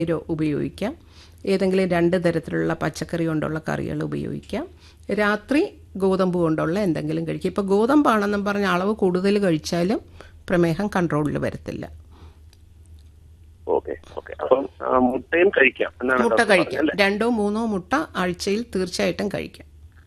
നീരോ ഉപയോഗിക്കാം ഏതെങ്കിലും രണ്ട് തരത്തിലുള്ള പച്ചക്കറി കൊണ്ടുള്ള കറികൾ ഉപയോഗിക്കാം രാത്രി ഗോതമ്പ് കൊണ്ടുള്ള എന്തെങ്കിലും കഴിക്കുക ഇപ്പോൾ ഗോതമ്പാണെന്നും പറഞ്ഞ അളവ് കൂടുതൽ കഴിച്ചാലും പ്രമേഹം കൺട്രോളിൽ വരത്തില്ല ഓക്കെ ഓക്കെ അപ്പം ആ, മുട്ടയും കഴിക്കാം എന്നാണ് മുട്ട ഡോക്ടർ കഴിക്കാം പറഞ്ഞത്, അല്ലേ? രണ്ടോ മൂന്നോ മുട്ട ആഴ്ചയിൽ തീർച്ചയായിട്ടും കഴിക്കാം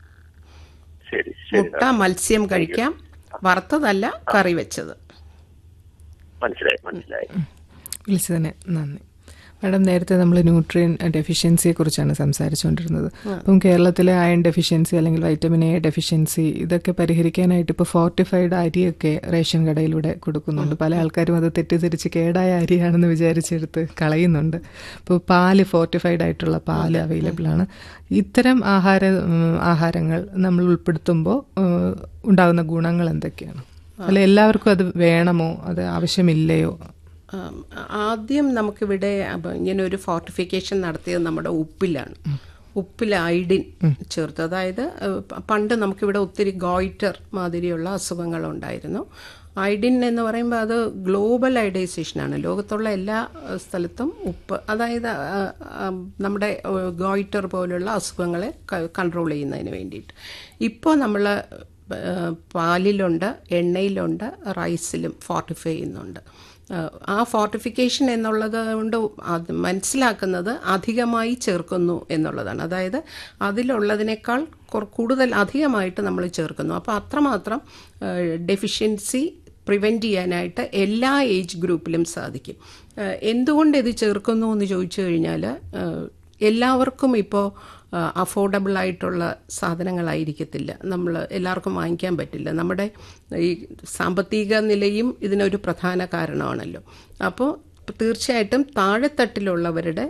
ശരി ശരി മുട്ട മത്സ്യം കഴിക്കാം വറുത്തതല്ല കറി വെച്ചത് മനസ്സിലായി മനസ്സിലായി വിളിച്ചതിന് നന്ദി മാഡം നേരത്തെ നമ്മൾ ന്യൂട്രിയൻ ഡെഫിഷ്യൻസിയെ കുറിച്ചാണ് സംസാരിച്ചുകൊണ്ടിരുന്നത് അപ്പം കേരളത്തിലെ അയൺ ഡെഫിഷ്യൻസി അല്ലെങ്കിൽ വൈറ്റമിൻ എ ഡെഫിഷ്യൻസി ഇതൊക്കെ പരിഹരിക്കാനായിട്ട് ഇപ്പോൾ ഫോർട്ടിഫൈഡ് അരിയൊക്കെ റേഷൻ കടയിലൂടെ കൊടുക്കുന്നുണ്ട് പല ആൾക്കാരും അത് തെറ്റിദ്ധരിച്ച് കേടായ അരിയാണെന്ന് വിചാരിച്ചെടുത്ത് കളയുന്നുണ്ട് ഇപ്പോൾ പാല് ഫോർട്ടിഫൈഡ് ആയിട്ടുള്ള പാല് അവൈലബിൾ ആണ് ഇത്തരം ആഹാര ഉം, ആഹാരങ്ങൾ നമ്മൾ ഉൾപ്പെടുത്തുമ്പോൾ ഉം, ഉണ്ടാകുന്ന ഗുണങ്ങൾ എന്തൊക്കെയാണ് അല്ല എല്ലാവർക്കും അത് വേണമോ അത് ആവശ്യമില്ലയോ ആം, ആദ്യം നമുക്കിവിടെ അപ്പൊ ഇങ്ങനെ ഒരു ഫോർട്ടിഫിക്കേഷൻ നടത്തിയത് നമ്മുടെ ഉപ്പിലാണ് ഉപ്പിൽ ഐഡിൻ ചേർത്ത് അതായത് ഏഹ്, പ- പണ്ട് നമുക്കിവിടെ ഒത്തിരി ഗോയിറ്റർ മാതിരിയുള്ള അസുഖങ്ങളുണ്ടായിരുന്നു ഐഡിൻ എന്ന് പറയുമ്പോൾ അത് ഗ്ലോബൽ ഐഡൈസേഷനാണ് ലോകത്തുള്ള എല്ലാ ഏഹ്, സ്ഥലത്തും ഉപ്പ് അതായത് ആ, ആ, നമ്മുടെ ഏഹ്, ഗോയിറ്റർ പോലുള്ള അസുഖങ്ങളെ കൺട്രോൾ ചെയ്യുന്നതിന് വേണ്ടിയിട്ട് ഇപ്പോൾ നമ്മൾ ഏഹ്, പാലിലുണ്ട് എണ്ണയിലുണ്ട് റൈസിലും ഫോർട്ടിഫൈ ചെയ്യുന്നുണ്ട് ഏഹ്, ആ ഫോർട്ടിഫിക്കേഷൻ എന്നുള്ളത് കൊണ്ട് അത് മനസ്സിലാക്കുന്നത് അധികമായി ചേർക്കുന്നു എന്നുള്ളതാണ് അതായത് അതിലുള്ളതിനേക്കാൾ കുറ- കൂടുതൽ അധികമായിട്ട് നമ്മൾ ചേർക്കുന്നു അപ്പോൾ അത്രമാത്രം ഡെഫിഷ്യൻസി പ്രിവെൻറ്റ് ചെയ്യാനായിട്ട് എല്ലാ ഏജ് ഗ്രൂപ്പിലും സാധിക്കും ഏഹ്, എന്തുകൊണ്ട് ഇത് ചേർക്കുന്നു എന്ന് ചോദിച്ചു കഴിഞ്ഞാൽ ഏഹ്, എല്ലാവർക്കും ഇപ്പോൾ അഫോർഡബിൾ ആയിട്ടുള്ള സാധനങ്ങളായിരിക്കത്തില്ല നമ്മൾ എല്ലാവർക്കും വാങ്ങിക്കാൻ പറ്റില്ല നമ്മുടെ ഈ സാമ്പത്തിക നിലയും ഇതിനൊരു പ്രധാന കാരണമാണല്ലോ അപ്പോൾ തീർച്ചയായിട്ടും താഴെത്തട്ടിലുള്ളവരുടെ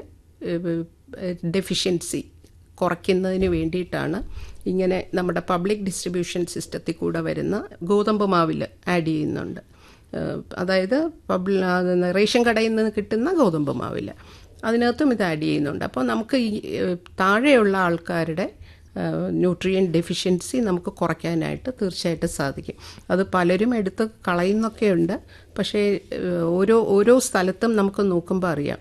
ഡെഫിഷ്യൻസി കുറയ്ക്കുന്നതിന് വേണ്ടിയിട്ടാണ് ഇങ്ങനെ നമ്മുടെ പബ്ലിക് ഡിസ്ട്രിബ്യൂഷൻ സിസ്റ്റത്തിൽ കൂടെ വരുന്ന ഗോതമ്പ് മാവിൽ ആഡ് ചെയ്യുന്നുണ്ട് ഏഹ് അതായത് പബ്ലി റേഷൻ കടയിൽ നിന്ന് കിട്ടുന്ന ഗോതമ്പ് മാവില്ല അതിനകത്തും ഇത് ആഡ് ചെയ്യുന്നുണ്ട് അപ്പോൾ നമുക്ക് ഈ ഏഹ്, താഴെയുള്ള ആൾക്കാരുടെ ന്യൂട്രിയൻ ഡെഫിഷ്യൻസി നമുക്ക് കുറയ്ക്കാനായിട്ട് തീർച്ചയായിട്ടും സാധിക്കും അത് പലരും എടുത്ത് കളയുന്നൊക്കെയുണ്ട് പക്ഷേ ഏഹ്, ഓരോ ഓരോ സ്ഥലത്തും നമുക്ക് നോക്കുമ്പോൾ അറിയാം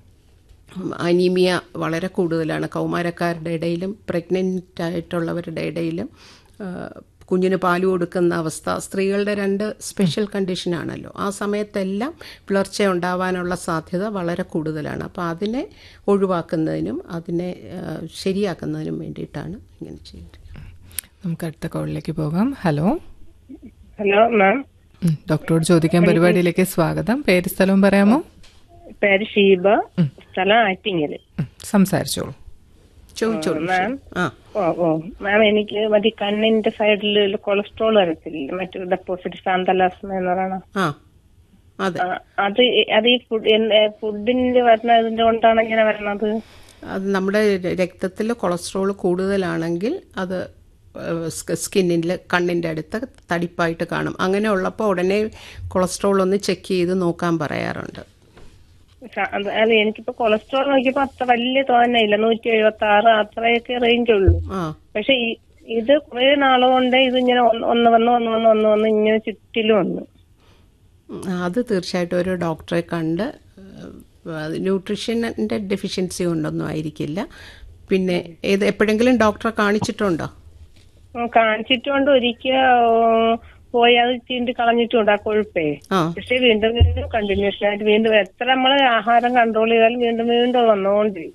അനീമിയ വളരെ കൂടുതലാണ് കൗമാരക്കാരുടെ ഇടയിലും പ്രഗ്നൻ്റ് ആയിട്ടുള്ളവരുടെ ഇടയിലും ആ, കുഞ്ഞിന് പാല് കൊടുക്കുന്ന അവസ്ഥ സ്ത്രീകളുടെ രണ്ട് സ്പെഷ്യൽ കണ്ടീഷനാണല്ലോ ആ സമയത്തെല്ലാം വിളർച്ച ഉണ്ടാവാനുള്ള സാധ്യത വളരെ കൂടുതലാണ് അപ്പോൾ അതിനെ ഒഴിവാക്കുന്നതിനും അതിനെ ആ, ശരിയാക്കുന്നതിനും വേണ്ടിയിട്ടാണ് ഇങ്ങനെ ചെയ്യുന്നത് നമുക്ക് അടുത്ത കോളിലേക്ക് പോകാം ഹലോ ഹലോ മാം ഉം, ഡോക്ടറോട് ചോദിക്കാൻ പരിപാടിയിലേക്ക് സ്വാഗതം പേര് സ്ഥലവും പറയാമോ പേര് ഷീബ സ്ഥലം ആറ്റിങ്ങല് ഉം, സംസാരിച്ചോളൂ ചോദിച്ചോളൂ മാം ആ ഓ ഓ മാം എനിക്ക് മറ്റേ കണ്ണിന്റെ സൈഡിൽ കൊളസ്ട്രോൾ വരത്തില്ല മറ്റു ഡെപ്പോസിറ്റ് സാന്തലാസ്മ എന്ന് പറയണ ആ അതെ ആ, അത് ഈ- അത് ഈ ഫുഡ് ഫുഡിന്റെ വരുന്നതിന്റെ കൊണ്ടാണ് ഇങ്ങനെ വരണത് അത് നമ്മുടെ രക്തത്തിൽ കൊളസ്ട്രോൾ കൂടുതലാണെങ്കിൽ അത് സ്കിന്നിൽ കണ്ണിൻ്റെ അടുത്ത് തടിപ്പായിട്ട് കാണും അങ്ങനെ ഉള്ളപ്പോൾ ഉടനെ കൊളസ്ട്രോൾ ഒന്ന് ചെക്ക് ചെയ്ത് നോക്കാൻ പറയാറുണ്ട് സ- അത് അല്ല എനിക്കിപ്പോ കൊളസ്ട്രോൾ നോക്കിയപ്പോ അത്ര വലിയ തോന്നയില്ല നൂറ്റി എഴുപത്തി ആറ് അത്രയൊക്കെ റേഞ്ച് ഉള്ളൂ ആ പക്ഷെ ഈ- ഇത് കുറെ നാളുകൊണ്ട് ഇത് ഇങ്ങനെ ഒന്ന് ഒന്ന് വന്ന് ഒന്ന് വന്ന് ഒന്ന് വന്ന് ഇങ്ങനെ ചുറ്റിലും വന്നു ഉം, അത് തീർച്ചയായിട്ടും ഒരു ഡോക്ടറെ കണ്ട് ന്യൂട്രീഷൻ്റെ ഡെഫിഷ്യൻസി കൊണ്ടൊന്നും ആയിരിക്കില്ല പിന്നെ ഏത് എപ്പോഴെങ്കിലും ഡോക്ടറെ കാണിച്ചിട്ടുണ്ടോ ഉം, കാണിച്ചിട്ടുണ്ട് ഒരിക്കൽ പോയി അത് ചീണ്ടി കളഞ്ഞിട്ടുണ്ട് ആ കൊഴുപ്പേ ആ പക്ഷെ വീണ്ടും വീണ്ടും കണ്ടിന്യൂസ് ആയിട്ട് വീണ്ടും എത്ര നമ്മൾ ആഹാരം കൺട്രോൾ ചെയ്താലും വീണ്ടും വീണ്ടും വന്നുകൊണ്ടിരിക്കും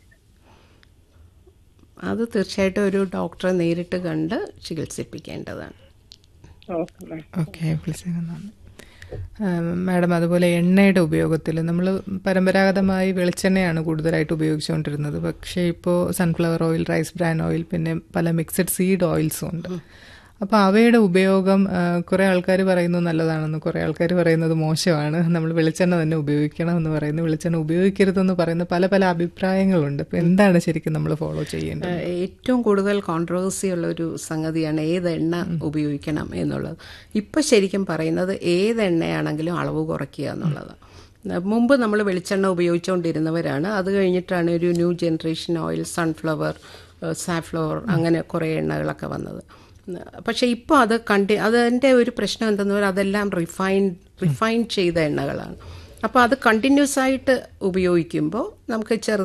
അത് തീർച്ചയായിട്ടും ഒരു ഡോക്ടറെ നേരിട്ട് കണ്ട് ചികിത്സിപ്പിക്കേണ്ടതാണ് ഓക്കെ മാം ഓക്കെ വിളിച്ചതിന് നന്ദി ആം, മാഡം അതുപോലെ എണ്ണയുടെ ഉപയോഗത്തിൽ നമ്മൾ പരമ്പരാഗതമായി വെളിച്ചെണ്ണയാണ് കൂടുതലായിട്ട് ഉപയോഗിച്ചുകൊണ്ടിരുന്നത് പക്ഷേ ഇപ്പോൾ sunflower oil rice bran oil പിന്നെ പല മിക്സഡ് സീഡ് ഓയിൽസും ഉണ്ട് അപ്പോൾ അവയുടെ ഉപയോഗം ആ, കുറേ ആൾക്കാർ പറയുന്നു നല്ലതാണെന്ന് കുറേ ആൾക്കാർ പറയുന്നത് മോശമാണ് നമ്മൾ വെളിച്ചെണ്ണ തന്നെ ഉപയോഗിക്കണം എന്ന് പറയുന്നു വെളിച്ചെണ്ണ ഉപയോഗിക്കരുതെന്ന് പറയുന്ന പല പല അഭിപ്രായങ്ങളുണ്ട് അപ്പോൾ എന്താണ് ശരിക്കും നമ്മൾ ഫോളോ ചെയ്യേണ്ടത് ഏഹ് ഏറ്റവും കൂടുതൽ കോൺട്രവേഴ്സി ഉള്ള ഒരു സംഗതിയാണ് ഏത് എണ്ണ ഉപയോഗിക്കണം എന്നുള്ളത് ഇപ്പം ശരിക്കും പറയുന്നത് ഏത് എണ്ണയാണെങ്കിലും അളവ് കുറയ്ക്കുക എന്നുള്ളതാണ് മുമ്പ് നമ്മൾ വെളിച്ചെണ്ണ ഉപയോഗിച്ചുകൊണ്ടിരുന്നവരാണ് അത് കഴിഞ്ഞിട്ടാണ് ഒരു new generation oil sunflower safflower അങ്ങനെ കുറേ എണ്ണകളൊക്കെ വന്നത് പക്ഷേ ഇപ്പോൾ അത് കണ്ടി അതിൻ്റെ ഒരു പ്രശ്നം എന്തെന്ന് പറഞ്ഞാൽ അതെല്ലാം റിഫൈൻ റിഫൈൻ ചെയ്ത എണ്ണകളാണ് അപ്പോൾ അത് കണ്ടിന്യൂസ് ആയിട്ട് ഉപയോഗിക്കുമ്പോൾ നമുക്ക് ചെറു